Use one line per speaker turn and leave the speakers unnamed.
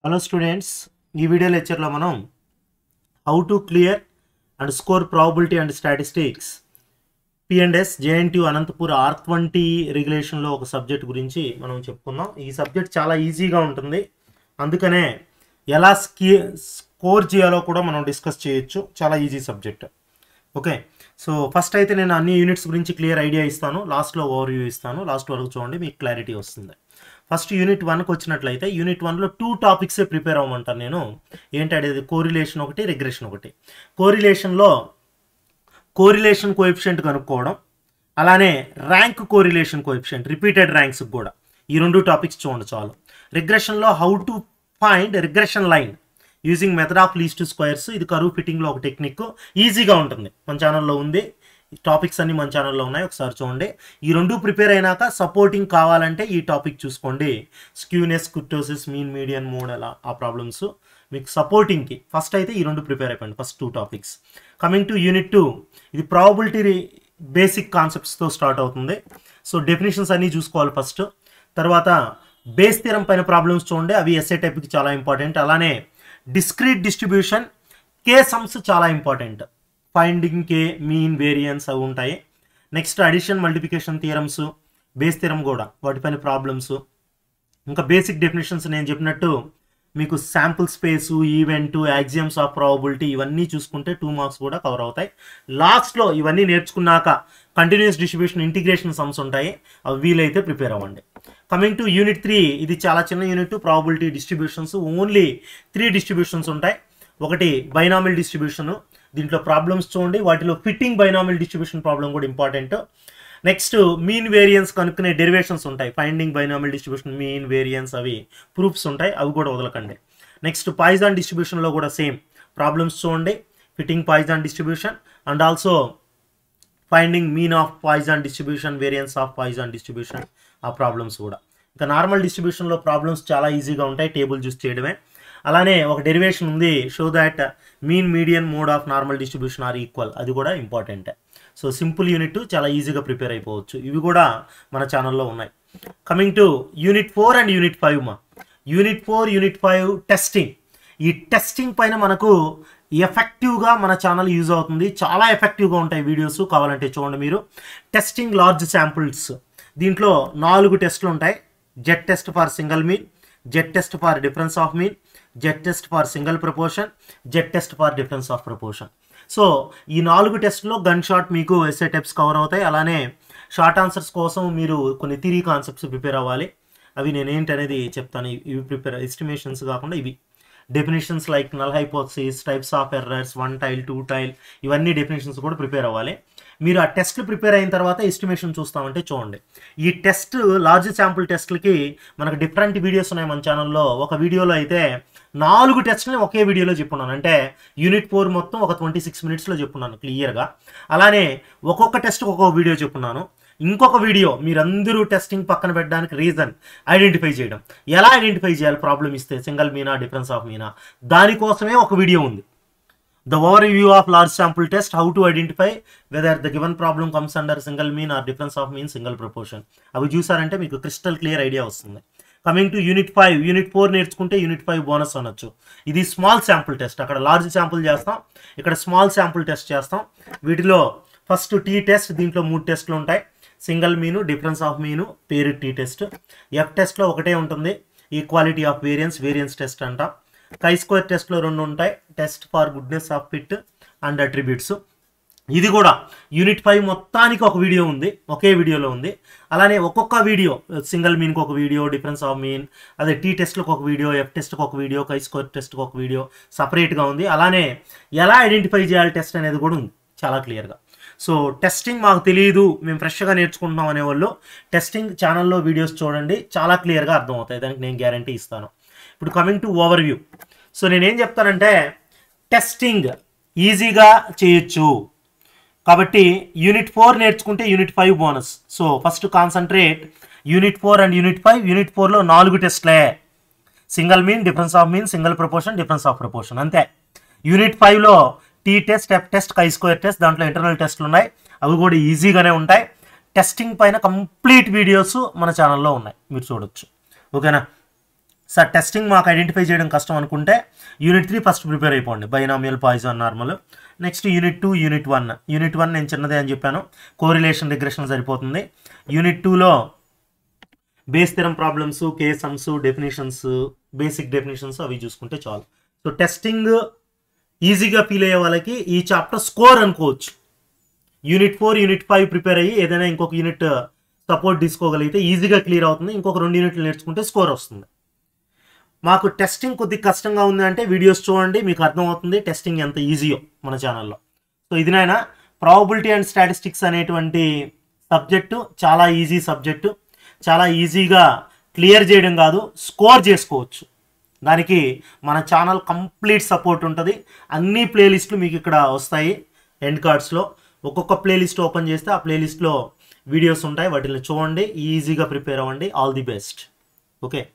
hello students ఈ video లెక్చర్లో మనం how to clear and score probability and statistics P and S JNT Anantapur R twenty రెగ్యులేషన్లో ఒక సబ్జెక్ట్ గురించి మనం చెప్పుకుందాం ఈ సబ్జెక్ట్ చాలా ఈజీగా ఉంటుంది అందుకనే ఎలా స్కీ స్కోర్ చేయాలో కూడా మనం డిస్కస్ చేయొచ్చు చాలా easy subject okay so first అయితే నేను అన్ని యూనిట్స్ గురించి క్లియర్ ఐడియా ఇస్తాను లాస్ట్లో ఓవర్ వ్యూ ఇస్తాను లాస్ట్ వరకు చూడండి మీకు క్లారిటీ వస్తుంది ఫస్ట్ యూనిట్ వన్కి వచ్చినట్లయితే యూనిట్ వన్లో టూ టాపిక్సే ప్రిపేర్ అవ్వమంటాను నేను ఏంటంటే కోరిలేషన్ ఒకటి రిగ్రెషన్ ఒకటి కోరిలేషన్లో కోరిలేషన్ కోఎఫిషియంట్ కనుక్కోవడం అలానే rank correlation coefficient repeated ranks కూడా ఈ రెండు టాపిక్స్ చూడండి చాలు రిగ్రెషన్లో how to find regression line using method of least squares ఇది కరువు ఫిట్టింగ్లో ఒక టెక్నిక్ ఈజీగా ఉంటుంది మన ఛానల్లో ఉంది టాపిక్స్ అన్ని మన ఛానల్లో ఉన్నాయి ఒకసారి చూడండి ఈ రెండు ప్రిపేర్ అయినాక సపోర్టింగ్ కావాలంటే ఈ టాపిక్ చూసుకోండి skewness kurtosis mean median mode అలా ఆ ప్రాబ్లమ్స్ మీకు సపోర్టింగ్కి ఫస్ట్ అయితే ఈ రెండు ప్రిపేర్ అయిపోయింది first two topics coming to unit two ఇది ప్రాబిలిటీ బేసిక్ కాన్సెప్ట్స్తో స్టార్ట్ అవుతుంది సో డెఫినేషన్స్ అన్నీ చూసుకోవాలి ఫస్ట్ తర్వాత బేస్ థిరం పైన ప్రాబ్లమ్స్ చూడండి అవి ఎస్ఏ టైప్కి చాలా ఇంపార్టెంట్ అలానే డిస్క్రీట్ డిస్ట్రిబ్యూషన్ కే సమ్స్ చాలా ఇంపార్టెంట్ ఫైండింగ్ కే మీన్ వేరియన్స్ అవి ఉంటాయి next addition multiplication theorems Bayes theorem కూడా వాటిపైన ప్రాబ్లమ్స్ ఇంకా బేసిక్ డెఫినేషన్స్ నేను చెప్పినట్టు మీకు sample space event axioms of probability ఇవన్నీ చూసుకుంటే టూ మార్క్స్ కూడా కవర్ అవుతాయి లాస్ట్లో ఇవన్నీ నేర్చుకున్నాక కంటిన్యూస్ డిస్ట్రిబ్యూషన్ ఇంటిగ్రేషన్ సమ్స్ ఉంటాయి అవి వీలైతే ప్రిపేర్ అవ్వండి కమింగ్ టు యూనిట్ త్రీ ఇది చాలా చిన్న unit probability distributions only three distributions ఉంటాయి ఒకటి బైనామిల్ డిస్ట్రిబ్యూషన్ దీంట్లో ప్రాబ్లమ్స్ చూడండి వాటిలో ఫిట్టింగ్ బైనామిల్ డిస్ట్రిబ్యూషన్ ప్రాబ్లం కూడా ఇంపార్టెంట్ నెక్స్ట్ మీన్ వేరియన్స్ కనుక్కునే డెరివేషన్స్ ఉంటాయి finding binomial distribution mean variance అవి ప్రూఫ్స్ ఉంటాయి అవి కూడా వదలకండి నెక్స్ట్ పాయిజాన్ డిస్ట్రిబ్యూషన్లో కూడా సేమ్ ప్రాబ్లమ్స్ చూడండి fitting Poisson distribution and also finding mean of Poisson distribution variance of Poisson distribution ఆ ప్రాబ్లమ్స్ కూడా ఇంకా నార్మల్ డిస్ట్రిబ్యూషన్లో ప్రాబ్లమ్స్ చాలా ఈజీగా ఉంటాయి టేబుల్ చూస్ చేయడమే అలానే ఒక డెరివేషన్ ఉంది show that mean median mode of normal distribution are equal అది కూడా ఇంపార్టెంట్ సో సింపుల్ యూనిట్ చాలా ఈజీగా ప్రిపేర్ అయిపోవచ్చు ఇవి కూడా మన ఛానల్లో ఉన్నాయి coming to unit four and unit five మా unit four unit five testing ఈ టెస్టింగ్ పైన మనకు ఎఫెక్టివ్గా మన ఛానల్ యూజ్ అవుతుంది చాలా ఎఫెక్టివ్గా ఉంటాయి వీడియోస్ కావాలంటే చూడండి మీరు టెస్టింగ్ లార్జ్ శాంపుల్స్ దీంట్లో నాలుగు టెస్ట్లు ఉంటాయి Z test for single mean Z test for difference of mean Z test for single proportion Z test for difference of proportion so ఈ నాలుగు టెస్ట్లో గన్ షాట్ మీకు ఎస్ఏ టెప్స్ కవర్ అవుతాయి అలానే షార్ట్ ఆన్సర్స్ కోసం మీరు కొన్ని థిరీ కాన్సెప్ట్స్ ప్రిపేర్ అవ్వాలి అవి నేను ఏంటనేది చెప్తాను ఇవి ప్రిపేర్ ఎస్టిమేషన్స్ కాకుండా ఇవి definitions like null hypothesis types of errors one tail two tail ఇవన్నీ డెఫినేషన్స్ కూడా ప్రిపేర్ అవ్వాలి మీరు ఆ టెస్ట్లు ప్రిపేర్ అయిన తర్వాత ఎస్టిమేషన్ చూస్తామంటే చూడండి ఈ టెస్ట్ లార్జ్ శాంపుల్ టెస్ట్లకి మనకు డిఫరెంట్ వీడియోస్ ఉన్నాయి మన ఛానల్లో ఒక వీడియోలో అయితే నాలుగు టెస్ట్ని ఒకే వీడియోలో చెప్పున్నాను అంటే యూనిట్ ఫోర్ మొత్తం ఒక ట్వంటీ సిక్స్ మినిట్స్లో చెప్పున్నాను క్లియర్గా అలానే ఒక్కొక్క టెస్ట్కి ఒక్కొక్క వీడియో చెప్పున్నాను ఇంకొక వీడియో మీరందరూ టెస్టింగ్ పక్కన పెట్టడానికి రీజన్ ఐడెంటిఫై చేయడం ఎలా ఐడెంటిఫై చేయాలి ప్రాబ్లం ఇస్తే సింగిల్ మీనా డిఫరెన్స్ ఆఫ్ మీనా దానికోసమే ఒక వీడియో ఉంది the overview of large sample test how to identify whether the given problem comes under single mean or difference of mean single proportion అవి చూసారంటే మీకు క్రిస్టల్ క్లియర్ ఐడియా వస్తుంది coming to unit five unit four నేర్చుకుంటే unit five bonus అనొచ్చు ఇది small sample test అక్కడ large sample చేస్తాం ఇక్కడ స్మాల్ శాంపుల్ టెస్ట్ చేస్తాం వీటిలో ఫస్ట్ టీ టెస్ట్ దీంట్లో మూడు టెస్ట్లు ఉంటాయి సింగిల్ మీను డిఫరెన్స్ ఆఫ్ మీను పేరు టీ టెస్ట్ ఎఫ్ టెస్ట్లో ఒకటే ఉంటుంది equality of variance variance test అంట కై స్క్వేర్ టెస్ట్లో రెండు ఉంటాయి test for goodness of fit and attributes ఇది కూడా యూనిట్ ఫైవ్ మొత్తానికి ఒక వీడియో ఉంది ఒకే వీడియోలో ఉంది అలానే ఒక్కొక్క వీడియో సింగిల్ మీన్కి ఒక వీడియో డిఫరెన్స్ ఆఫ్ మీన్ అదే టీ టెస్ట్కి ఒక వీడియో ఎఫ్ టెస్ట్కి ఒక వీడియో కై స్క్వేర్ టెస్ట్కి ఒక వీడియో సపరేట్గా ఉంది అలానే ఎలా ఐడెంటిఫై చేయాలి టెస్ట్ అనేది కూడా ఉంది చాలా క్లియర్గా సో టెస్టింగ్ మాకు తెలియదు మేము ఫ్రెష్గా నేర్చుకుంటున్నాం అనేవాళ్ళు టెస్టింగ్ ఛానల్లో వీడియోస్ చూడండి చాలా క్లియర్గా అర్థమవుతాయి దానికి నేను గ్యారంటీ ఇస్తాను ఇప్పుడు coming to overview so నేనేం చెప్తానంటే టెస్టింగ్ ఈజీగా చేయొచ్చు కాబట్టి యూనిట్ ఫోర్ నేర్చుకుంటే unit five bonus so first concentrate unit four and unit five unit ఫోర్లో నాలుగు టెస్ట్లే single mean difference of mean single proportion difference of proportion అంతే యూనిట్ ఫైవ్లో T test F test chi square test దాంట్లో internal టెస్ట్లు ఉన్నాయి అవి కూడా ఈజీగానే ఉంటాయి టెస్టింగ్ పైన కంప్లీట్ వీడియోస్ మన ఛానల్లో ఉన్నాయి మీరు చూడొచ్చు ఓకేనా సార్ టెస్టింగ్ మాకు ఐడెంటిఫై చేయడం కష్టం అనుకుంటే యూనిట్ త్రీ ఫస్ట్ ప్రిపేర్ అయిపోండి binomial Poisson normal next unit two unit one unit one నేను చిన్నదే అని చెప్పాను కోరిలేషన్ రిగ్రెషన్ సరిపోతుంది యూనిట్ టూలో బేస్ స్థిరం ప్రాబ్లమ్స్ కేసమ్స్ డెఫినేషన్స్ బేసిక్ డెఫినేషన్స్ అవి చూసుకుంటే చాలు సో టెస్టింగ్ ఈజీగా ఫీల్ అయ్యే వాళ్ళకి ఈ చాప్టర్ స్కోర్ అనుకోవచ్చు unit four unit five prepare అయ్యి ఏదైనా ఇంకొక యూనిట్ సపోర్ట్ తీసుకోగలిగితే ఈజీగా క్లియర్ అవుతుంది ఇంకొక రెండు యూనిట్లు నేర్చుకుంటే స్కోర్ వస్తుంది మాకు టెస్టింగ్ కొద్దిగా కష్టంగా ఉంది అంటే వీడియోస్ చూడండి మీకు అర్థమవుతుంది టెస్టింగ్ ఎంత ఈజీయో మన ఛానల్లో సో ఇది నాయన ప్రాబిలిటీ అండ్ స్టాటిస్టిక్స్ అనేటువంటి సబ్జెక్టు చాలా ఈజీ సబ్జెక్టు చాలా ఈజీగా క్లియర్ చేయడం కాదు స్కోర్ చేసుకోవచ్చు దానికి మన ఛానల్ కంప్లీట్ సపోర్ట్ ఉంటుంది అన్ని ప్లేలిస్టులు మీకు ఇక్కడ వస్తాయి ఎండ్ కార్డ్స్లో ఒక్కొక్క ప్లేలిస్ట్ ఓపెన్ చేస్తే ఆ ప్లేలిస్ట్లో వీడియోస్ ఉంటాయి వాటిని చూడండి ఈజీగా ప్రిపేర్ అవ్వండి ఆల్ ది బెస్ట్ ఓకే